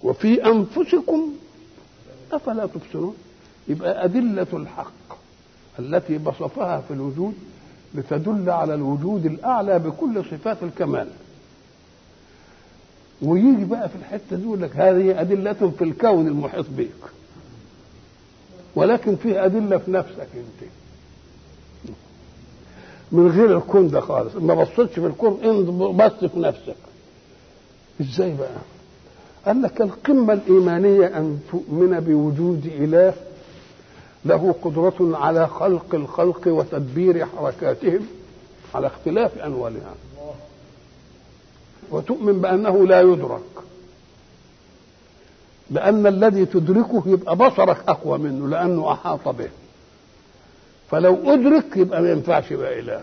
وفي أنفسكم أفلا تبصرون يبقى أدلة الحق التي بسطها في الوجود لتدل على الوجود الأعلى بكل صفات الكمال ويجي بقى في الحتة دي يقول لك هذه أدلة في الكون المحيط بك ولكن فيه أدلة في نفسك أنت من غير الكون ده خالص ما بصيتش في الكون انت بص في نفسك ازاي بقى قال لك القمة الإيمانية أن تؤمن بوجود إله له قدرة على خلق الخلق وتدبير حركاتهم على اختلاف أنوالها وتؤمن بأنه لا يدرك لأن الذي تدركه يبقى بصرك أقوى منه لأنه أحاط به فلو أدرك يبقى ما ينفعش يبقى إله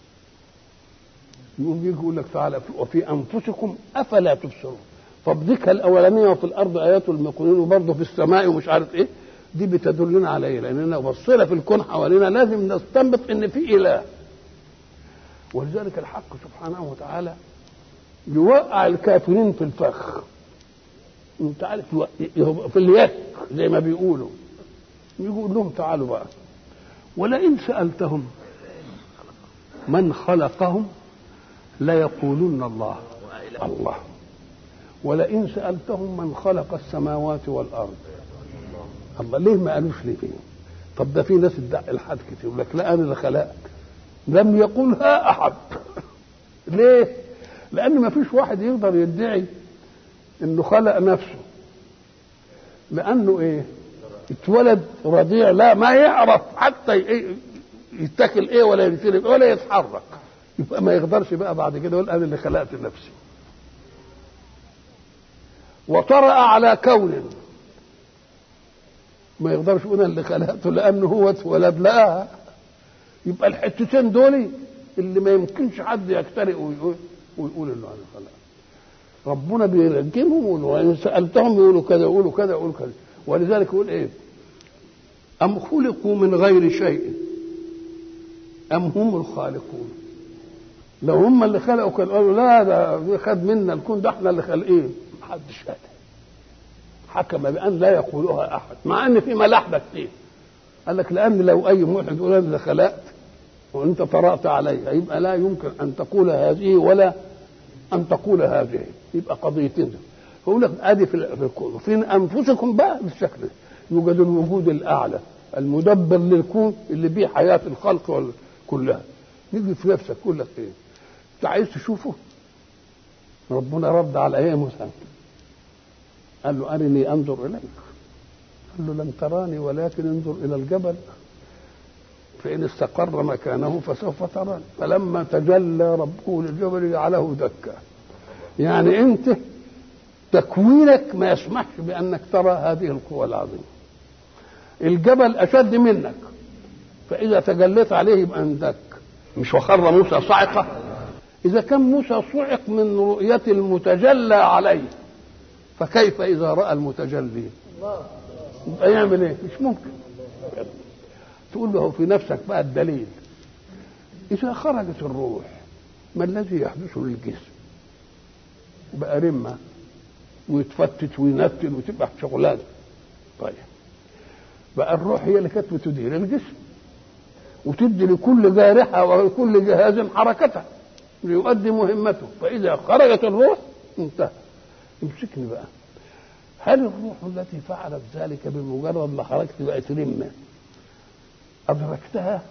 يقوم يجي يقول لك تعالى وفي أنفسكم أفلا تبصرون طب ديك الأولانية وفي الأرض آيات المقولين وبرضه في السماء ومش عارف إيه دي بتدلنا على إيه لأننا بصينا في الكون حوالينا لازم نستنبط إن في إله ولذلك الحق سبحانه وتعالى يوقع الكافرين في الفخ انت عارف في اليك زي ما بيقولوا يقول لهم تعالوا بقى ولئن سألتهم من خلقهم ليقولن الله الله ولئن سألتهم من خلق السماوات والأرض الله ليه ما قالوش ليه طب ده في ناس ادعي الحد كتير يقول لك لا أنا اللي خلقك لم يقولها أحد ليه؟ لأن ما فيش واحد يقدر يدعي إنه خلق نفسه لأنه إيه؟ اتولد رضيع لا ما يعرف حتى يتاكل ايه ولا يشرب ولا يتحرك يبقى ما يقدرش بقى بعد كده يقول انا اللي خلقت نفسي وطرأ على كون ما يقدرش يقول انا اللي خلقته لانه هو اتولد لا يبقى الحتتين دول اللي ما يمكنش حد يخترق ويقول ويقول انه انا خلقت ربنا بيرجمهم وان سالتهم يقولوا كذا يقولوا كذا يقولوا كذا ولذلك يقول ايه أم خلقوا من غير شيء أم هم الخالقون لو هم اللي خلقوا كانوا قالوا لا ده خد منا الكون ده احنا اللي خالقين محدش قال حكم بأن لا يقولها أحد مع أن في ملاحدة كتير قال لك لأن لو أي ملحد يقول أنا اللي خلقت وأنت طرأت عليها يبقى لا يمكن أن تقول هذه ولا أن تقول هذه يبقى قضيتين فيقول لك ادي في الكون في انفسكم بقى بالشكل ده يوجد الوجود الاعلى المدبر للكون اللي بيه حياه الخلق كلها يجي في نفسك يقول لك ايه انت عايز تشوفه ربنا رد على ايه موسى قال له ارني انظر اليك قال له لن تراني ولكن انظر الى الجبل فان استقر مكانه فسوف تراني فلما تجلى ربه للجبل جعله دكا يعني انت تكوينك ما يسمحش بانك ترى هذه القوى العظيمه الجبل اشد منك فاذا تجليت عليه يبقى اندك مش وخر موسى صعقه اذا كان موسى صعق من رؤيه المتجلى عليه فكيف اذا راى المتجلي يبقى يعمل ايه مش ممكن تقول له في نفسك بقى الدليل اذا خرجت الروح ما الذي يحدث للجسم بقى رمه ويتفتت وينتن وتبقى شغلانه طيب بقى الروح هي اللي كانت بتدير الجسم وتدي لكل جارحه ولكل جهاز حركته ليؤدي مهمته فاذا خرجت الروح انتهى امسكني بقى هل الروح التي فعلت ذلك بمجرد ما خرجت بقت رمه ادركتها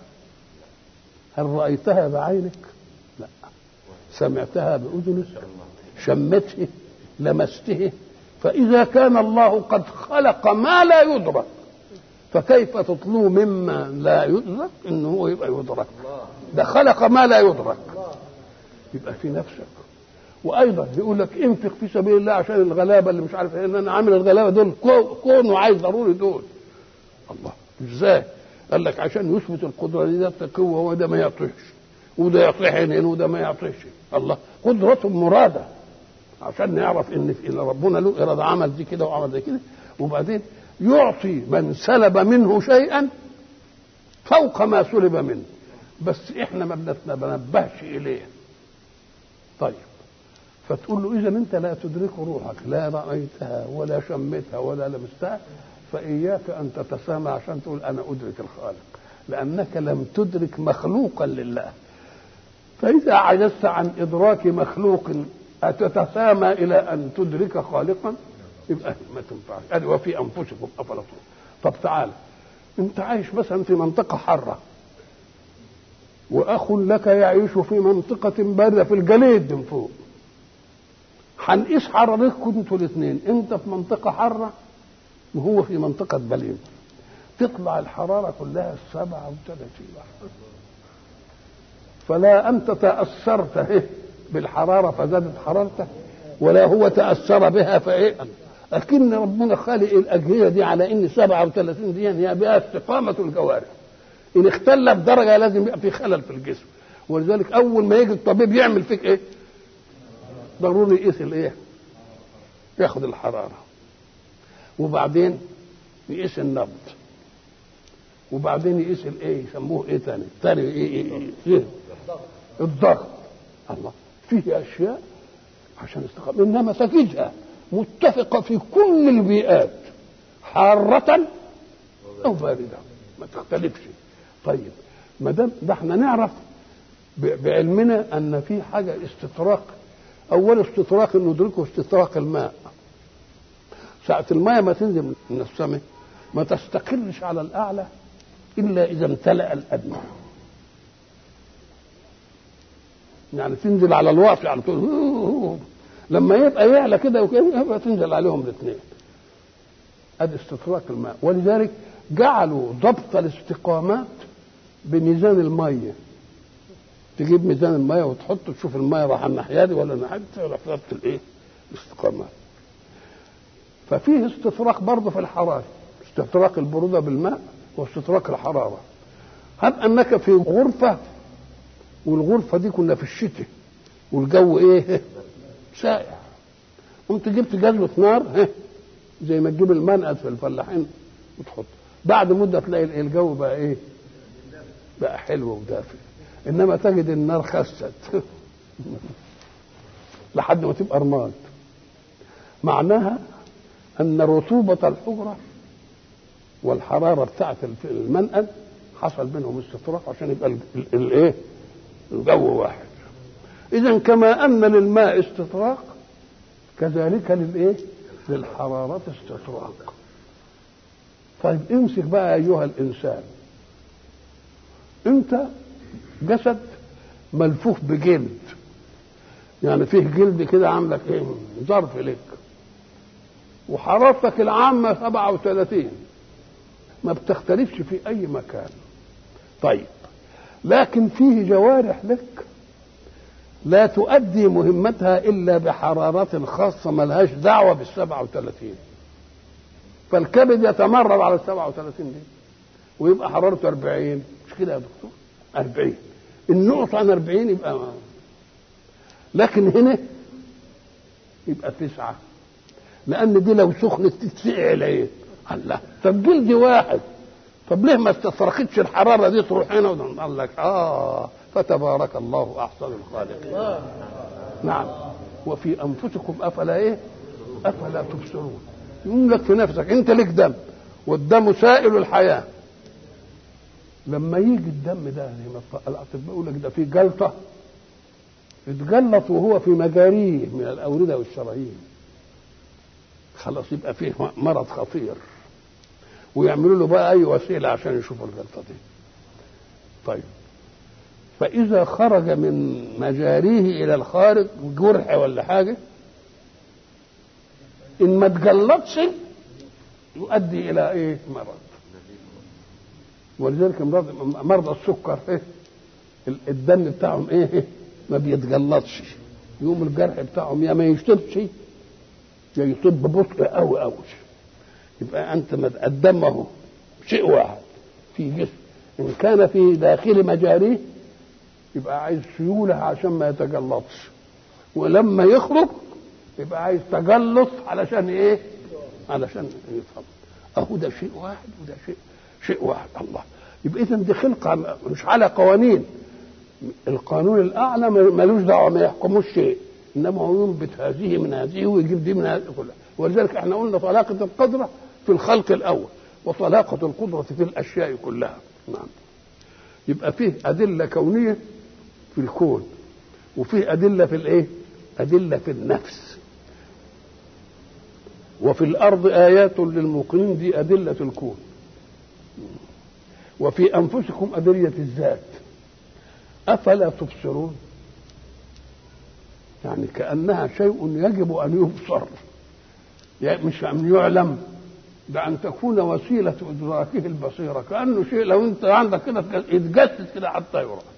هل رايتها بعينك لا سمعتها باذنك شمته لمسته فإذا كان الله قد خلق ما لا يدرك فكيف تطلو مما لا يدرك انه هو يبقى يدرك ده خلق ما لا يدرك يبقى في نفسك وايضا يقول لك انفق في سبيل الله عشان الغلابه اللي مش عارف ايه ان انا عامل الغلابه دول كون وعايز ضروري دول الله ازاي قال لك عشان يثبت القدره دي ده قوه وده ما يعطيش وده يعطيه عينين وده ما يعطيش الله قدرة مرادة عشان نعرف ان ان ربنا له اراده عمل دي كده وعمل زي كده وبعدين يعطي من سلب منه شيئا فوق ما سلب منه بس احنا ما بنتنبهش اليه طيب فتقول له اذا انت لا تدرك روحك لا رايتها ولا شمتها ولا لمستها فاياك ان تتسامى عشان تقول انا ادرك الخالق لانك لم تدرك مخلوقا لله فاذا عجزت عن ادراك مخلوق اتتسامى الى ان تدرك خالقا يبقى ما تنفعش ادي وفي انفسكم افلا تبصرون طب تعالى انت عايش مثلا في منطقه حاره واخ لك يعيش في منطقه بارده في الجليد من فوق هنقيس حرارتكم انتوا الاثنين انت في منطقه حاره وهو في منطقه بليد تطلع الحراره كلها 37 فلا انت تاثرت بالحراره فزادت حرارتك ولا هو تاثر بها فايه لكن ربنا خالق الاجهزه دي على ان 37 دي هي بها استقامه الجوارح ان اختل بدرجه لازم يبقى في خلل في الجسم ولذلك اول ما يجي الطبيب يعمل فيك ايه ضروري يقيس الايه ياخد الحراره وبعدين يقيس النبض وبعدين يقيس الايه يسموه ايه تاني تاني ايه, إيه, إيه, إيه الضغط الله فيه اشياء عشان استقام انما تجدها متفقه في كل البيئات حاره او بارده ما تختلفش طيب ما دام ده احنا نعرف بعلمنا ان في حاجه استطراق اول استطراق ندركه استطراق الماء ساعة الماء ما تنزل من السماء ما تستقرش على الأعلى إلا إذا امتلأ الأدنى يعني تنزل على الواقع على طول لما يبقى يعلى كده وكده يبقى تنزل عليهم الاثنين ادي استطراق الماء ولذلك جعلوا ضبط الاستقامات بميزان الميه تجيب ميزان الميه وتحطه تشوف الميه راح الناحيه دي ولا الناحيه دي تعرف ضبط الايه؟ الاستقامات ففيه استطراق برضه في الحراره استطراق البروده بالماء واستطراق الحراره هب انك في غرفه والغرفه دي كنا في الشتاء والجو ايه سائع قمت جبت جزوة نار زي ما تجيب المنقد في الفلاحين وتحط بعد مدة تلاقي الجو بقى ايه بقى حلو ودافئ انما تجد النار خست لحد ما تبقى رماد معناها ان رطوبة الحجرة والحرارة بتاعت المنقد حصل بينهم استطراق عشان يبقى الايه الجو واحد اذا كما ان للماء استطراق كذلك للايه للحرارة استطراق طيب امسك بقى ايها الانسان انت جسد ملفوف بجلد يعني فيه جلد كده عاملك ايه ظرف لك وحرارتك العامة 37 ما بتختلفش في أي مكان طيب لكن فيه جوارح لك لا تؤدي مهمتها إلا بحرارة خاصة ملهاش دعوة بال 37 فالكبد يتمرد على ال 37 دي ويبقى حرارته 40 مش كده يا دكتور 40 النقطة عن 40 يبقى ما. لكن هنا يبقى تسعة لأن دي لو سخنت تتسقع العين الله طب جلد واحد طب ليه ما استفرقتش الحرارة دي تروح هنا قال لك آه فتبارك الله أحسن الخالقين نعم وفي أنفسكم أفلا إيه أفلا تبصرون يقول لك في نفسك أنت لك دم والدم سائل الحياة لما يجي الدم ده زي ما الاطباء يقول لك ده في جلطه اتجلط وهو في مجاريه من الاورده والشرايين خلاص يبقى فيه مرض خطير ويعملوا له بقى اي وسيله عشان يشوفوا الجلطه دي طيب فاذا خرج من مجاريه الى الخارج جرح ولا حاجه ان ما تجلطش يؤدي الى ايه مرض ولذلك مرضى السكر ايه الدم بتاعهم ايه ما بيتجلطش يوم الجرح بتاعهم يا ما يشتبش يا يصيب ببطء قوي قوي يبقى انت الدم اهو شيء واحد في جسم ان كان في داخل مجاريه يبقى عايز سيوله عشان ما يتجلطش ولما يخرج يبقى عايز تجلط علشان ايه علشان يفهم اهو ده شيء واحد وده شيء شيء واحد الله يبقى اذا دي خلقه مش على قوانين القانون الاعلى ملوش دعوه ما يحكموش شيء انما هو ينبت هذه من هذه ويجيب دي من هذه كلها ولذلك احنا قلنا طلاقه القدره في الخلق الاول وطلاقه القدره في الاشياء كلها نعم يبقى فيه ادله كونيه في الكون وفيه ادله في الايه ادله في النفس وفي الارض ايات للموقنين دي ادله الكون وفي انفسكم ادله الذات افلا تبصرون يعني كانها شيء يجب ان يبصر يعني مش ان يعلم ده ان تكون وسيله ادراكه البصيره كانه شيء لو انت عندك كده يتجسد كده حتى يرى